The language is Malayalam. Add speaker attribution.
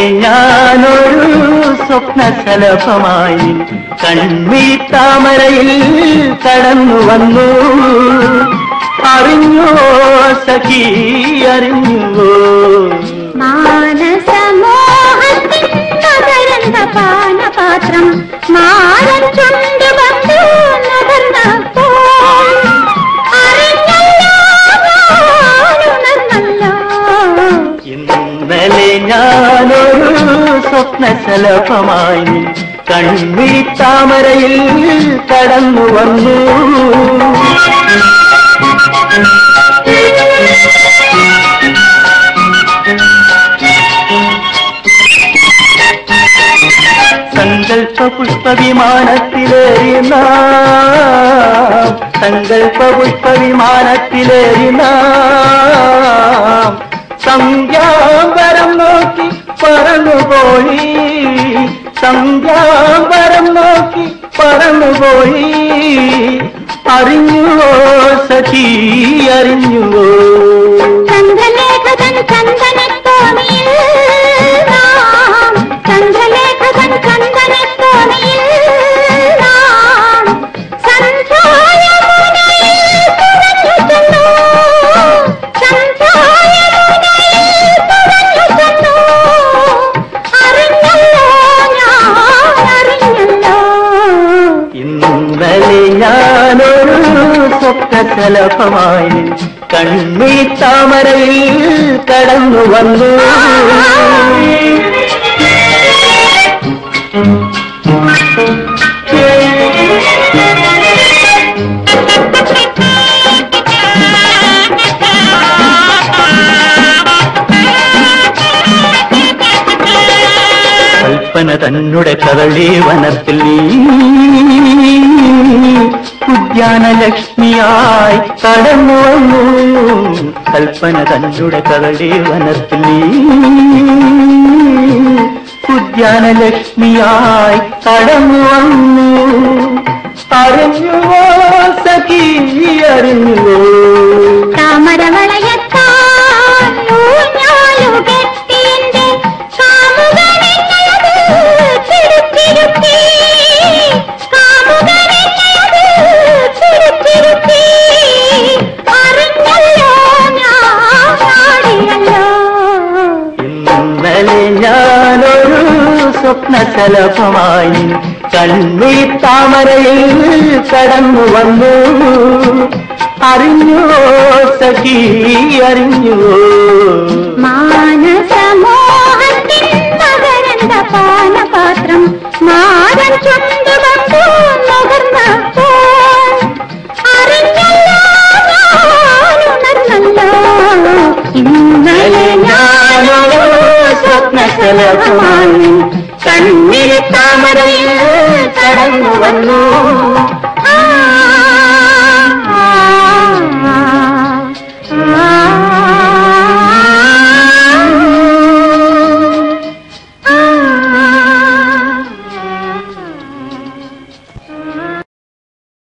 Speaker 1: ഞാനൊരു സ്വപ്നശലഭമായി കൺമീ താമരയിൽ കടന്നു വന്നു അറിഞ്ഞുവോ സഖി അറിഞ്ഞുവോ
Speaker 2: മാനസമോഹത്തിൻ മകരന്ദ പാനപാത്രം മാറൻ ചുണ്ടു വന്നു നഗർന്നപ്പോൾ അറിഞ്ഞല്ലോ ഞാനുണർന്നല്ലോ
Speaker 1: ഇന്നലെ ഞാനൊരു സ്വപ്നശലഭമായി കൺമീ താമരയിൽ കടന്നു വന്നു സങ്കൽപ്പ പുഷ്പവിമാനത്തിലേറി നാം സങ്കൽപ്പ പുഷ്പവിമാനത്തിലേറി നാം സന്ധ്യാംബരം നോക്കി പറന്നുപോയി സന്ധ്യാംബരം നോക്കി പറന്നുപോയി അറിഞ്ഞുവോ സഖി അറിഞ്ഞുവോ
Speaker 2: ചന്ദ്രലേഖകൻ ചന്ദനത്തോണിയിൽ നാം ചന്ദ്രലേഖകൻ ചന്ദനത്തോണിയിൽ നാം സന്ധ്യായമുനയിൽ തുറന്നു ചെന്നു സന്ധ്യായമുനയിൽ തുറന്നു ചെന്നു അറിഞ്ഞല്ലോ ഞാൻ അറിഞ്ഞല്ലോ
Speaker 1: ഇന്നലെ ഞാനൊരു സ്വപ്നശലഭമായി കണ്ണീ താമരയിൽ കടന്നു വന്നു കൽപ്പന തന്നെ കദളി വനത്തിൽ നീ ഉദ്യാനലക്ഷ്മിയായി കടന്നു വന്നു കൽപ്പന തന്നെ കദളി വനത്തിൽ നീ ഉദ്യാനലക്ഷ്മിയായി കടന്നു വന്നു അറിഞ്ഞുവോ സഖി അറിഞ്ഞുവോ
Speaker 2: താമരവളയത്താൽ ഊഞ്ഞാലുകെട്ടിയെന്റെ കാമുകനെന്നത് പിടിച്ചിരുത്തി. കാമുകനെന്നത് പിടിച്ചിരുത്തി. അറിഞ്ഞല്ലോ ഞാൻ ആടിയല്ലോ.
Speaker 1: ഇന്നലെ ഞാനൊരു സ്വപ്നശലഭമായി കണ്ണീ താമരയിൽ കടന്നു വന്നു അറിഞ്ഞുവോ സഖി അറിഞ്ഞുവോ
Speaker 2: മാനസമോഹത്തിൻ മകരന്ദ പാനപാത്രം മാറൻ ചുണ്ടുകൊണ്ടു നുകർന്നപ്പോൾ അറിഞ്ഞല്ലോ ഞാനുണർന്നല്ലോ ഇന്നലെ
Speaker 1: ഞാനൊരു സ്വപ്നശലഭമായി കണ്ണീ താമരയിൽ കടന്നു വന്നു